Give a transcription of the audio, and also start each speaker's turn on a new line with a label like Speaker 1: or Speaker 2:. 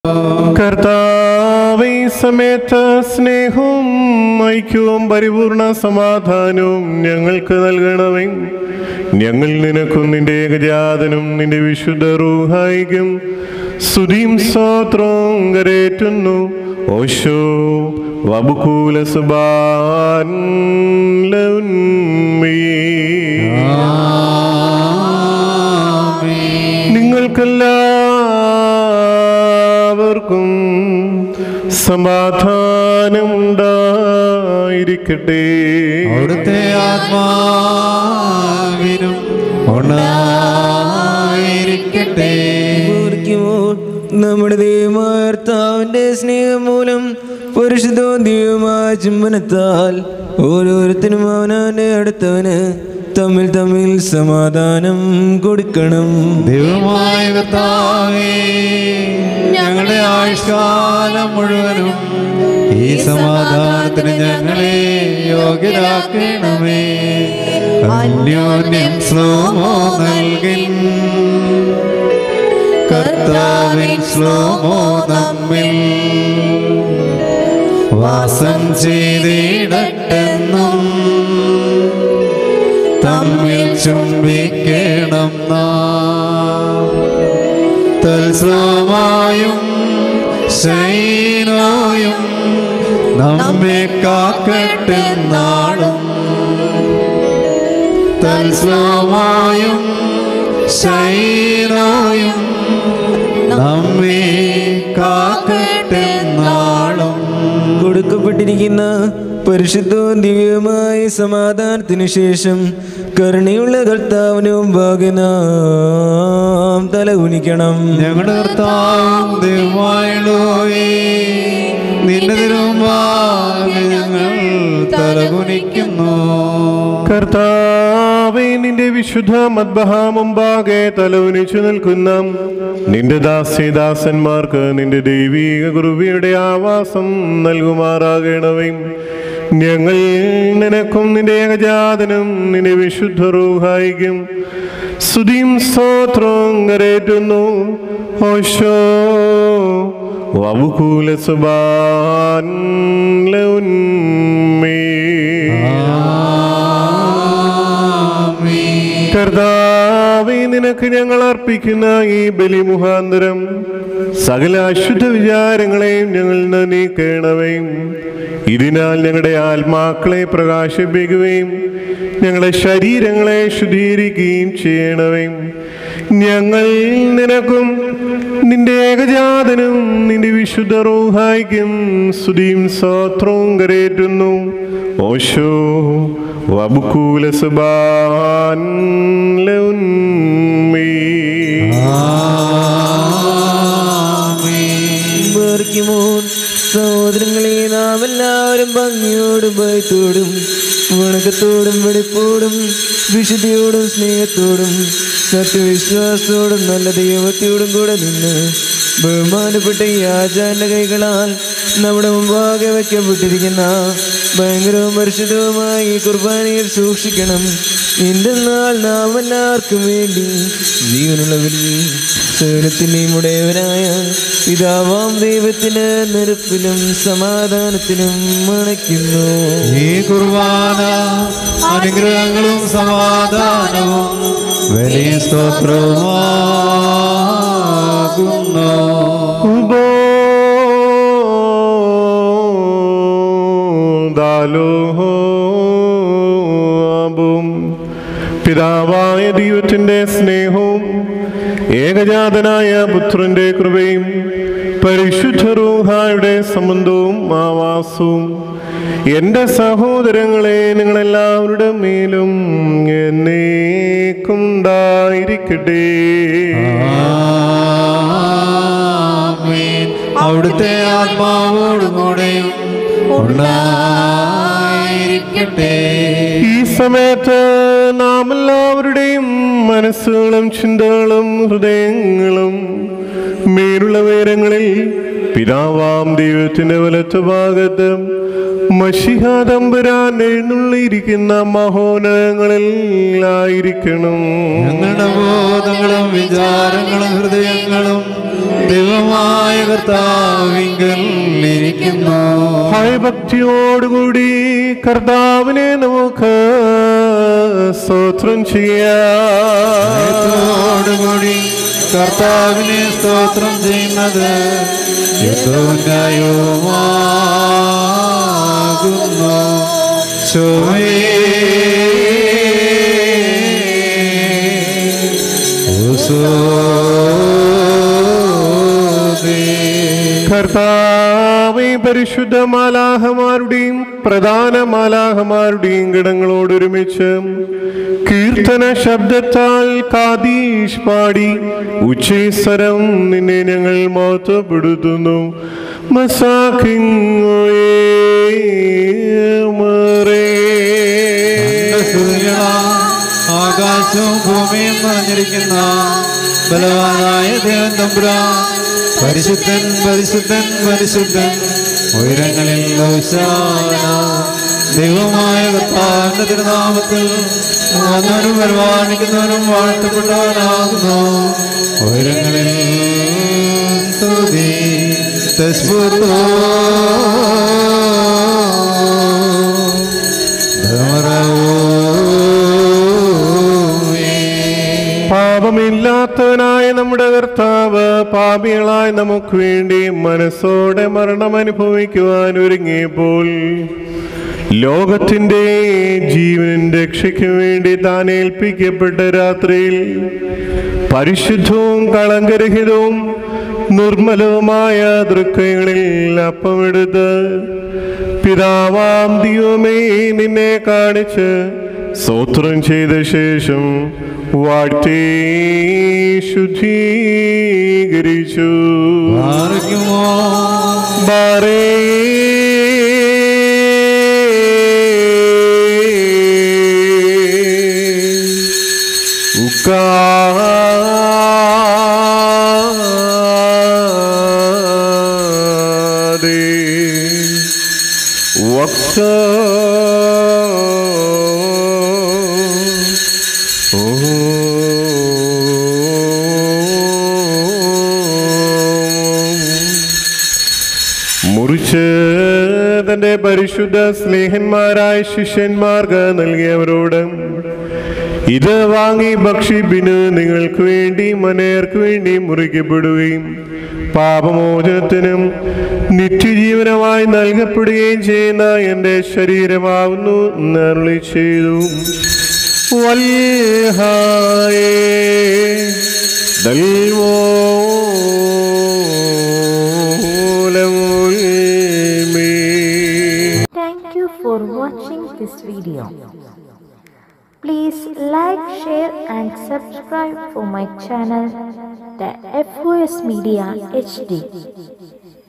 Speaker 1: കർത്താവ് ഈ സമയത്ത് സ്നേഹവും ഐക്യവും പരിപൂർണ സമാധാനവും ഞങ്ങൾക്ക് നൽകണമേ ഞങ്ങൾ നിനക്കും നിന്റെ ഏകജാതനും നിന്റെ വിശുദ്ധ റൂഹായിക്കും സ്തുതിയും സ്തോത്രവും കരേറ്റുന്നു ഓശോ വബുകൂല സുബാൻ നിങ്ങൾക്കെല്ലാവർക്കും സമാധാനം ഉണ്ടായിരിക്കട്ടെ
Speaker 2: അവിടുത്തെ ആത്മാവിനും ഉണ്ടായിരിക്കട്ടെ
Speaker 3: ഓർക്കുമ്പോൾ നമ്മുടെ ദൈവമാർത്താവിന്റെ സ്നേഹം മൂലം പരിശുദ്ധവും ദൈവമായ ചുംബനത്താൽ ഓരോരുത്തരും അവനവന്റെ അടുത്തവന് തമ്മിൽ തമ്മിൽ സമാധാനം കൊടുക്കണം
Speaker 2: ദൈവമായ കർത്താവേ ഞങ്ങളുടെ ആയുഷ്കാലം മുഴുവനും ഈ സമാധാനത്തിന് ഞങ്ങളെ യോഗ്യരാക്കണമേ അന്യോന്യം ശ്ലോമോ നൽകിൻ കർത്താവിൻ ശ്ലോമോ നമ്മിൽ വാസം ചെയ്തിടട്ടെന്നും തമ്മിൽ ചുംബിക്കണം നാം തൽസ്രമായും ശൈനോയും നമ്മെ കാക്കട്ടെ നാളും തൽസ്രമായും ശൈനോയും നമ്മെ കാക്കട്ടെ നാളും
Speaker 3: കൊടുക്കപ്പെട്ടിരിക്കുന്ന പരിശുദ്ധവും ദിവ്യവുമായ സമാധാനത്തിനു ശേഷം കരുണയുള്ള കർത്താവിന് മുമ്പാകെ നാം തല കുനിക്കണം
Speaker 2: ഞങ്ങളുടെ കർത്താവും ദൈവമായുള്ളോയേ നിന്റെ തിരുമുമ്പാകെ ഞങ്ങൾ തലകുനിക്കുന്നു
Speaker 1: കർത്താവേ നിന്റെ വിശുദ്ധ മദ്ബഹ മുമ്പാകെ തലവുനിച്ചു നിൽക്കുന്ന നിന്റെ ദാസ്യദാസന്മാർക്ക് നിന്റെ ദൈവീക കുറുവിയുടെ ആവാസം നൽകുമാറാകണമേ ഞങ്ങൾ നിനക്കും നിന്റെ ഏകജാതനും നിന്റെ വിശുദ്ധ റൂഹായിക്കും സ്തുതിയും സ്തോത്രവും കരേറ്റുന്നു ഓശോ വവുകൂല സുബാൻ ലൗന്മേ കർത്താവേ നിനക്ക് ഞങ്ങൾ അർപ്പിക്കുന്ന ഈ ബലി മുഖാന്തരം സകല അശുദ്ധ വിചാരങ്ങളെയും ഞങ്ങൾ നിന്ന് നീക്കണമേ ഇതിനാൽ ഞങ്ങളുടെ ആത്മാക്കളെ പ്രകാശിപ്പിക്കുകയും ഞങ്ങളുടെ ശരീരങ്ങളെ ശുദ്ധീകരിക്കുകയും ചെയ്യണമേ ഞങ്ങൾ നിനക്കും നിന്റെ ഏകജാതനും നിന്റെ വിശുദ്ധ റൂഹായിക്കും സ്തുതിയും സ്തോത്രവും കരേറ്റുന്നു ഓശോ വബുക്കൂല സുബാൻ ലൗന്മീ
Speaker 3: വർക്കുമോൻ സഹോദരങ്ങളെ നാം എല്ലാവരും ഭംഗിയോടും ഭയത്തോടും വണക്കത്തോടും വെടിപ്പോടും വിശുദ്ധിയോടും സ്നേഹത്തോടും സത്യവിശ്വാസത്തോടും നല്ല ദൈവത്തോടും കൂടെ നിന്ന് ബഹുമാനപ്പെട്ട ഈ ആചാര്യ കൈകളാൽ നമ്മുടെ മുമ്പാകെ വയ്ക്കപ്പെട്ടിരിക്കുന്ന ഭയങ്കരവും പരിശുദ്ധവുമായ ഈ കുർബാനയിൽ സൂക്ഷിക്കണം എന്തെന്നാൽ നാം എല്ലാവർക്കും വേണ്ടി ജീവനുള്ളവരിൽ സകലത്തിൻ്റെയും ഉടയവനായ പിതാവാം ദൈവത്തിന് നെരുപ്പിലും സമാധാനത്തിലും മണയ്ക്കുന്നു
Speaker 2: ഈ കുർബാന അനുഗ്രഹങ്ങളും സമാധാനവും വലിയ സ്തോത്രവുമാകുന്നു
Speaker 1: ഉബോദാലോഹോബും പിതാവായ ദൈവത്തിൻ്റെ സ്നേഹവും ഏകജാതനായ പുത്രന്റെ കൃപയും പരിശുദ്ധ റൂഹായുടെ സംബന്ധവും ആവാസവും എൻ്റെ സഹോദരങ്ങളെ നിങ്ങളെല്ലാവരുടെ മേലും എന്നേക്കും ഉണ്ടായിരിക്കട്ടെ
Speaker 2: ആമേൻ. അവിടുത്തെ ആത്മാവോടുകൂടെയും ഉണ്ടായിരിക്കട്ടെ
Speaker 1: ഈ സമയത്ത് നാം എല്ലാവരുടെയും മനസ്സുകളും ചിന്തകളും ഹൃദയങ്ങളും മേലുള്ള ഉയരങ്ങളിൽ പിതാവാം ദൈവത്തിന്റെ വലത്ത് ഭാഗത്ത് മഷിഹാദമ്പരാൻ എഴുന്നള്ളിയിരിക്കുന്ന മഹോനങ്ങളിലായിരിക്കണം
Speaker 2: ഞങ്ങളുടെ ബോധങ്ങളും വിചാരങ്ങളും ഹൃദയങ്ങളും ദൈവമായ കർത്താവിങ്കൽ ഇരിക്കുന്നു
Speaker 1: ഭയഭക്തിയോടുകൂടി കർത്താവിനെ നമുക്ക് സ്തോത്രം ചെയ്യാം
Speaker 2: ോടുകൂടി കർത്താവിനെ സ്തോത്രം ചെയ്യുന്നത് ഏറ്റവും ന്യായവുമാകുന്നു ശോഭേ
Speaker 1: കർത്താവെ പരിശുദ്ധ മാലാഹമാരുടെയും പ്രധാന മാലാഹമാരുടെയും ഗണങ്ങളോട് ഒരുമിച്ച് കീർത്തന ശബ്ദത്താൽ കാതീഷ് പാടി ഉച്ചേസ്വരം നിന്നെ ഞങ്ങൾ മഹത്വപ്പെടുത്തുന്നു മസാഖിങ്ങോയേ
Speaker 2: ആകാശവും ഭൂമിയും നിറഞ്ഞിരിക്കുന്ന ബലവാനായ ദേവൻ തമ്പുരാൻ പരിശുദ്ധൻ പരിശുദ്ധൻ പരിശുദ്ധൻ ഉയരങ്ങളിൽ ഹോശാന. ദൈവമായ കർത്താവിന്റെ തിരുനാമത്തിൽ വന്നവനും പരിപാലിക്കുന്നവനും വാഴ്ത്തപ്പെട്ടവനാകുന്നു ഉയരങ്ങളിൽ സ്തുതി തസ്ഫുത്തോ
Speaker 1: പാപമില്ലാത്തവനായ നമ്മുടെ കർത്താവ് പാപികളായ നമുക്ക് വേണ്ടി മനസ്സോടെ മരണം അനുഭവിക്കുവാൻ ഒരുങ്ങിയപ്പോൾ ലോകത്തിന്റെ ജീവനും രക്ഷയ്ക്കും വേണ്ടി താൻ ഏൽപ്പിക്കപ്പെട്ട രാത്രിയിൽ പരിശുദ്ധവും കളങ്കരഹിതവും നിർമ്മലവുമായ ദൃക്കങ്ങളിൽ അപ്പമെടുത്ത് പിതാവാം ദൈവമേ നിന്നെ കാണിച്ച് സ്തോത്രം ചെയ്ത ശേഷം വാഴ്ത്തി ശുദ്ധീകരിച്ചു
Speaker 2: ആർക്കുമോ
Speaker 1: ബാരേ ഉക്കാദേ വക്സ മുറിച്ച് തന്റെ പരിശുദ്ധ സ്നേഹന്മാരായ ശിഷ്യന്മാർക്ക് നൽകിയവരോട് ഇത് വാങ്ങി ഭക്ഷിപ്പിന് നിങ്ങൾക്ക് വേണ്ടി മനേർക്ക് വേണ്ടി മുറിക്കപ്പെടുകയും പാപമോചനത്തിനും നിത്യജീവനമായി നൽകപ്പെടുകയും ചെയ്യുന്ന എൻ്റെ ശരീരമാവുന്നു എന്ന് അരുളി ചെയ്തു വൽഹായേ ദൽവോലമുൽമീ
Speaker 4: Thank you for watching this video. Please like, share and subscribe for my channel, the FOS Media HD.